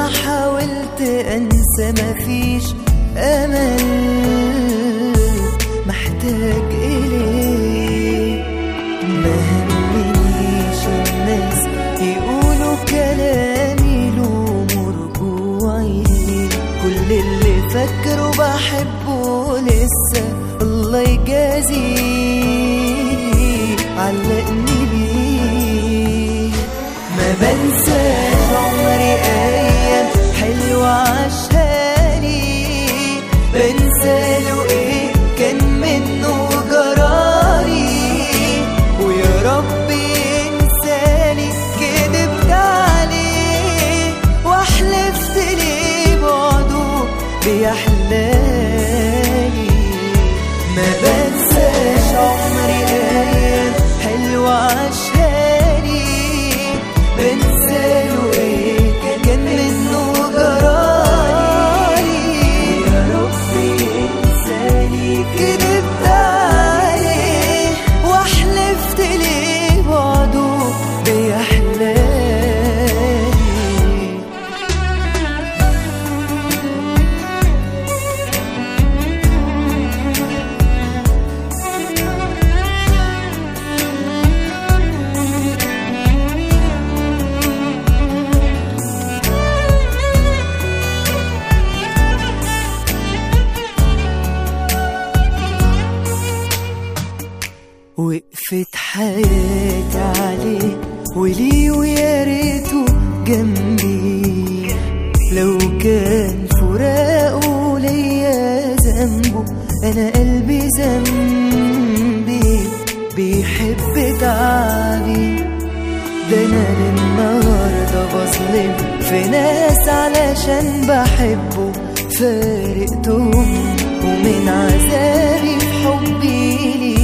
مهما حاولت انسى مفيش امل محتاج اليه ما همنيش الناس يقولوا كلامي له مرجوعي كل اللي فاكره بحبه لسه الله يجازيه علقني بيه ما بنساش عمري ايام حلوه عشاني بنسى له ايه كان منه جراري ويا رب ينساني كدبت عليه واحلفت ليه بعده بيحلالي ما بنساش عمري ايام حلوه عشاني بنسى له ايه كان منه جرالي يا رب ينساني كدبت عليه واحلفت ليه بعده بيحلالي وقفت حياتي عليه وليه ويا ريته جنبي لو كان فراقه ليا ذنبه انا قلبي ذنبي بيحب تعبي ده انا للنهارده بظلم في ناس علشان بحبه فارقتهم ومن عذابي في حبي ليه